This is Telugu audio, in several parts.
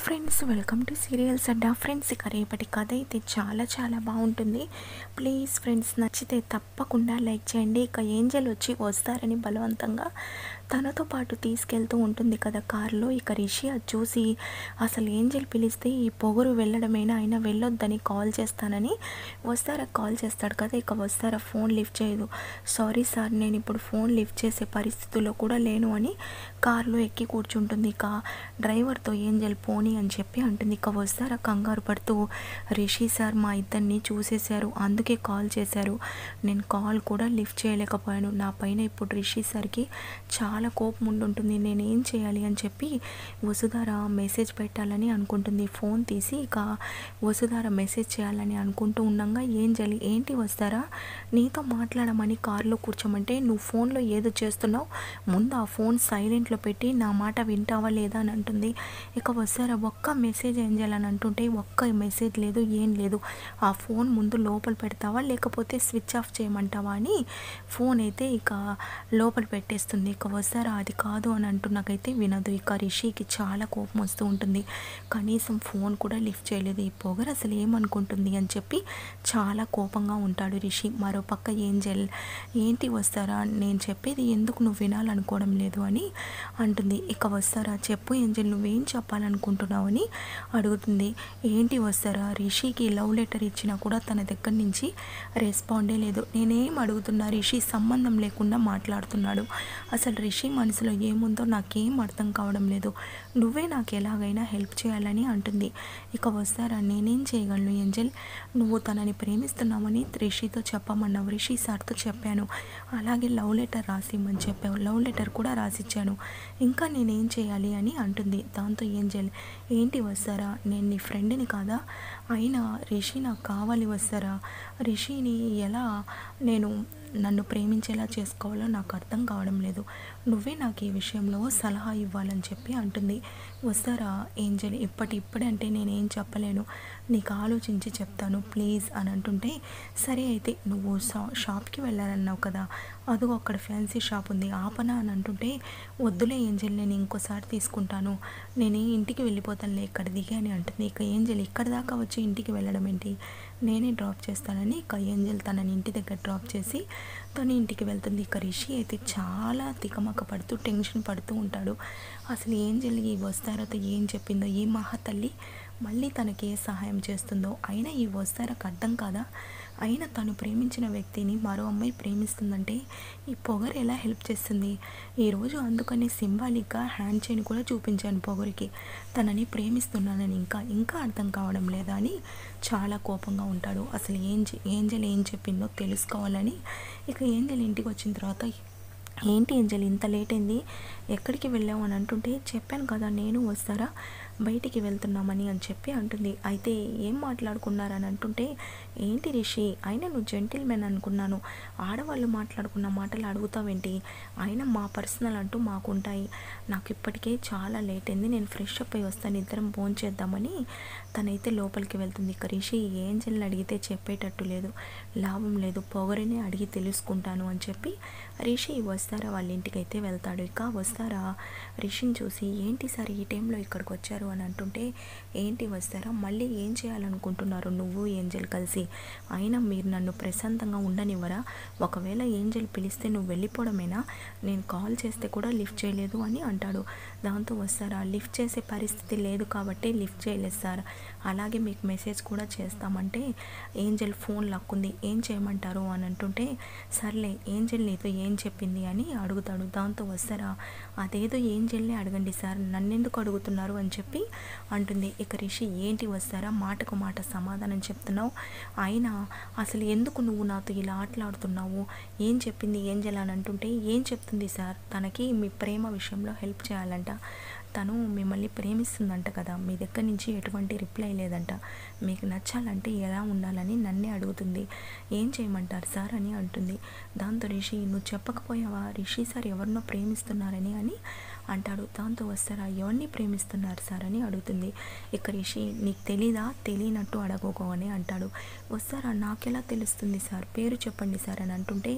friends welcome to serials Adda friends ఇక రేపటి కథ అయితే చాలా చాలా బాగుంటుంది ప్లీజ్ ఫ్రెండ్స్ నచ్చితే తప్పకుండా లైక్ చేయండి ఇక ఏంజల్ వచ్చి వస్తారని బలవంతంగా తనతో పాటు తీసుకెళ్తూ ఉంటుంది కదా కారులో ఇక రిషి అది చూసి అసలు ఏంజల్ పిలిస్తే ఈ పొగరు వెళ్ళడమేనా అయినా వెళ్ళొద్దని కాల్ చేస్తానని వస్తారా కాల్ చేస్తాడు కదా ఇక వస్తారా ఫోన్ లిఫ్ట్ చేయదు సారీ సార్ నేను ఇప్పుడు ఫోన్ లిఫ్ట్ చేసే పరిస్థితుల్లో కూడా లేను అని కారులో ఎక్కి కూర్చుంటుంది ఇక డ్రైవర్తో ఏంజల్ పోనీ అని చెప్పి అంటుంది ఇక వస్తారా కంగారు పడుతూ రిషి సార్ మా ఇద్దరిని చూసేశారు అందుకే కాల్ చేశారు నేను కాల్ కూడా లిఫ్ట్ చేయలేకపోయాను నా పైన ఇప్పుడు రిషి సార్కి చాలా కోపం ఉండుంటుంది నేను ఏం చేయాలి అని చెప్పి వసుధార మెసేజ్ పెట్టాలని అనుకుంటుంది ఫోన్ తీసి ఇక వసుధార మెసేజ్ చేయాలని అనుకుంటూ ఉండగా ఏం జలి ఏంటి వస్తారా నీతో మాట్లాడమని కారులో కూర్చోమంటే నువ్వు ఫోన్లో ఏదో చేస్తున్నావు ముందు ఆ ఫోన్ సైలెంట్లో పెట్టి నా మాట వింటావా లేదా అని అంటుంది ఇక వస్తారా ఒక్క మెసేజ్ ఏం చేయాలని అంటుంటే ఒక్క మెసేజ్ లేదు ఏం లేదు ఆ ఫోన్ ముందు లోపల పెడతావా లేకపోతే స్విచ్ ఆఫ్ చేయమంటావా అని ఫోన్ అయితే ఇక లోపల పెట్టేస్తుంది ఇక వస్తారా అది కాదు అని అంటున్నాకైతే వినదు ఇక రిషికి చాలా కోపం వస్తూ ఉంటుంది కనీసం ఫోన్ కూడా లిఫ్ట్ చేయలేదు ఈ పొగరు అసలు ఏమనుకుంటుంది అని చెప్పి చాలా కోపంగా ఉంటాడు రిషి మరో పక్క ఏంజల్ ఏంటి వస్తారా నేను చెప్పేది ఎందుకు నువ్వు వినాలనుకోవడం లేదు అని అంటుంది ఇక వస్తారా చెప్పు ఏంజల్ నువ్వేం చెప్పాలనుకుంటున్నావు అని అడుగుతుంది ఏంటి వస్తారా రిషికి లవ్ లెటర్ ఇచ్చినా కూడా తన దగ్గర నుంచి రెస్పాండే లేదు నేనేం అడుగుతున్నా రిషి సంబంధం లేకుండా మాట్లాడుతున్నాడు అసలు రిషి మనసులో ఏముందో నాకేం అర్థం కావడం లేదు నువ్వే నాకు ఎలాగైనా హెల్ప్ చేయాలని అంటుంది ఇక వస్తారా నేనేం చేయగలను ఏంజల్ నువ్వు తనని ప్రేమిస్తున్నామని రిషితో చెప్పమన్నావు రిషి సార్తో చెప్పాను అలాగే లవ్ లెటర్ రాసిమ్మని చెప్పావు లవ్ లెటర్ కూడా రాసిచ్చాను ఇంకా నేనేం చేయాలి అని అంటుంది దాంతో ఏంజల్ ఏంటి వస్తారా నేను నీ ఫ్రెండ్ని కాదా అయినా రిషి నాకు కావాలి వస్తారా రిషిని ఎలా నేను నన్ను ప్రేమించేలా చేసుకోవాలో నాకు అర్థం కావడం లేదు నువ్వే నాకు ఈ విషయంలో సలహా ఇవ్వాలని చెప్పి అంటుంది వస్తారా ఏంజల్ ఇప్పటి ఇప్పుడే అంటే నేనేం చెప్పలేను నీకు ఆలోచించి చెప్తాను ప్లీజ్ అని అంటుంటే సరే అయితే నువ్వు షా షాప్కి వెళ్ళాలన్నావు కదా అదిగో అక్కడ ఫ్యాన్సీ షాప్ ఉంది ఆపనా అని అంటుంటే వద్దులే ఏంజల్ నేను ఇంకోసారి తీసుకుంటాను నేను ఇంటికి వెళ్ళిపోతానులే ఇక్కడ దిగి అని అంటుంది ఇక ఏంజల్ ఇక్కడ దాకా వచ్చి ఇంటికి వెళ్ళడం ఏంటి నేనే డ్రాప్ చేస్తానని ఇక ఏంజల్ తనని ఇంటి దగ్గర డ్రాప్ చేసి తను ఇంటికి వెళ్తుంది ఇక రిషి అయితే చాలా తికమక పడుతూ టెన్షన్ పడుతూ ఉంటాడు అసలు ఏంజల్ ఈ వస్తారతో ఏం చెప్పిందో ఈ మహాతల్లి మళ్ళీ తనకి ఏ సహాయం చేస్తుందో అయినా ఈ వస్తారకు అర్థం కాదా అయినా తను ప్రేమించిన వ్యక్తిని మరో అమ్మాయి ప్రేమిస్తుందంటే ఈ పొగరు ఎలా హెల్ప్ చేస్తుంది ఈరోజు అందుకని సింబాలిక్గా హ్యాండ్ చైన్ కూడా చూపించాను పొగరికి తనని ప్రేమిస్తున్నానని ఇంకా ఇంకా అర్థం కావడం లేదా అని చాలా కోపంగా ఉంటాడు అసలు ఏం ఏంజల్ ఏం చెప్పిందో తెలుసుకోవాలని ఇక ఏంజల్ ఇంటికి వచ్చిన తర్వాత ఏంటి ఏంజల్ ఇంత లేట్ అయింది ఎక్కడికి వెళ్ళావు అని అంటుంటే చెప్పాను కదా నేను వస్తారా బయటికి వెళ్తున్నామని అని చెప్పి అంటుంది అయితే ఏం మాట్లాడుకున్నారని అంటుంటే ఏంటి రిషి అయినా నువ్వు జెంటిల్మెన్ అనుకున్నాను ఆడవాళ్ళు మాట్లాడుకున్న మాటలు అడుగుతావేంటి అయినా మా పర్సనల్ అంటూ మాకుంటాయి నాకు ఇప్పటికే చాలా లేట్ అయింది నేను ఫ్రెష్ అప్ అయి వస్తాను ఇద్దరం ఫోన్ చేద్దామని తనైతే లోపలికి వెళ్తుంది ఇక రిషి ఏంజల్ని అడిగితే చెప్పేటట్టు లేదు లాభం లేదు పొగరిని అడిగి తెలుసుకుంటాను అని చెప్పి రిషి వస్తారా వాళ్ళ ఇంటికి అయితే వెళ్తాడు ఇక వస్తారా రిషిని చూసి ఏంటి సార్ ఈ టైంలో ఇక్కడికి వచ్చారు అని అంటుంటే ఏంటి వస్తారా మళ్ళీ ఏం చేయాలనుకుంటున్నారు నువ్వు ఏంజల్ కలిసి అయినా మీరు నన్ను ప్రశాంతంగా ఉండనివ్వరా ఒకవేళ ఏంజల్ పిలిస్తే నువ్వు వెళ్ళిపోవడమేనా నేను కాల్ చేస్తే కూడా లిఫ్ట్ చేయలేదు అని అంటాడు దాంతో వస్తారా లిఫ్ట్ చేసే పరిస్థితి లేదు కాబట్టి లిఫ్ట్ చేయలేదు సార్ అలాగే మీకు మెసేజ్ కూడా చేస్తామంటే ఏంజల్ ఫోన్ లక్కుంది ఏం చేయమంటారు అని అంటుంటే సర్లే ఏంజల్ నీతో ఏం చెప్పింది అని అడుగుతాడు దాంతో వస్తారా అదేదో ఏంజల్ని అడగండి సార్ నన్నెందుకు అడుగుతున్నారు అని చెప్పి అంటుంది ఇక రిషి ఏంటి వస్తారా మాటకు మాట సమాధానం చెప్తున్నావు అయినా అసలు ఎందుకు నువ్వు నాతో ఇలా ఆటలాడుతున్నావు ఏం చెప్పింది ఏంజల్ అని అంటుంటే ఏం చెప్తుంది సార్ తనకి మీ ప్రేమ విషయంలో హెల్ప్ చేయాలంట తను మిమ్మల్ని ప్రేమిస్తుందంట కదా మీ దగ్గర నుంచి ఎటువంటి రిప్లై లేదంట మీకు నచ్చాలంటే ఎలా ఉండాలని నన్నే అడుగుతుంది ఏం చేయమంటారు సార్ అని అంటుంది దాంతో రిషి నువ్వు చెప్పకపోయావా రిషి సార్ ఎవరినో ప్రేమిస్తున్నారని అని అంటాడు దాంతో వస్తారా ఎవరిని ప్రేమిస్తున్నారు సార్ అని అడుగుతుంది ఇక రిషి నీకు తెలీదా తెలియనట్టు అడగకు అని అంటాడు వస్తారా నాకెలా తెలుస్తుంది సార్ పేరు చెప్పండి సార్ అని అంటుంటే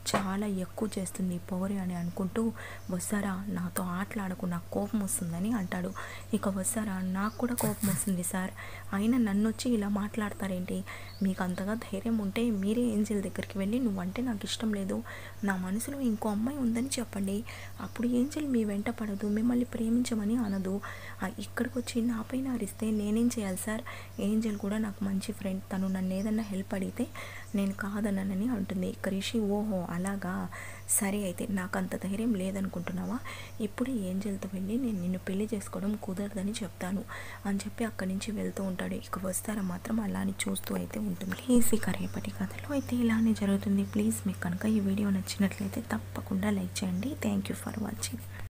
చాలా ఎక్కువ చేస్తుంది పౌరి అని అనుకుంటూ వస్తారా నాతో ఆటలాడకు నాకు కోపం వస్తుందని అంటాడు ఇక వస్తారా నాకు కూడా కోపం వస్తుంది సార్ అయినా నన్ను వచ్చి ఇలా మాట్లాడతారేంటి మీకు అంతగా ధైర్యం ఉంటే మీరే ఏంజల్ దగ్గరికి వెళ్ళి నువ్వంటే నాకు ఇష్టం లేదు నా మనసులో ఇంకో అమ్మాయి ఉందని చెప్పండి అప్పుడు ఏంజల్ మీ వెంట పడదు మిమ్మల్ని ప్రేమించమని అనదు ఆ, ఇక్కడికి వచ్చి నా పైన అరిస్తే నేనేం చేయాలి సార్ ఏంజల్ కూడా నాకు మంచి ఫ్రెండ్ తను నన్ను ఏదన్నా హెల్ప్ అడిగితే నేను కాదనని అంటుంది ఇక రిషి ఓహో అలాగా సరే అయితే నాకు అంత ధైర్యం లేదనుకుంటున్నావా ఇప్పుడు ఏంజల్తో వెళ్ళి నేను నిన్ను పెళ్లి చేసుకోవడం కుదరదని చెప్తాను అని చెప్పి అక్కడి నుంచి వెళ్తూ ఉంటాడు ఇక వస్తారా మాత్రం అలానే చూస్తూ అయితే ఉంటుంది ప్లీజ్ ఇక రేపటి కథలో అయితే ఇలానే జరుగుతుంది ప్లీజ్ మీకు కనుక ఈ వీడియో నచ్చినట్లయితే తప్పకుండా లైక్ చేయండి థ్యాంక్ యూ ఫర్ వాచింగ్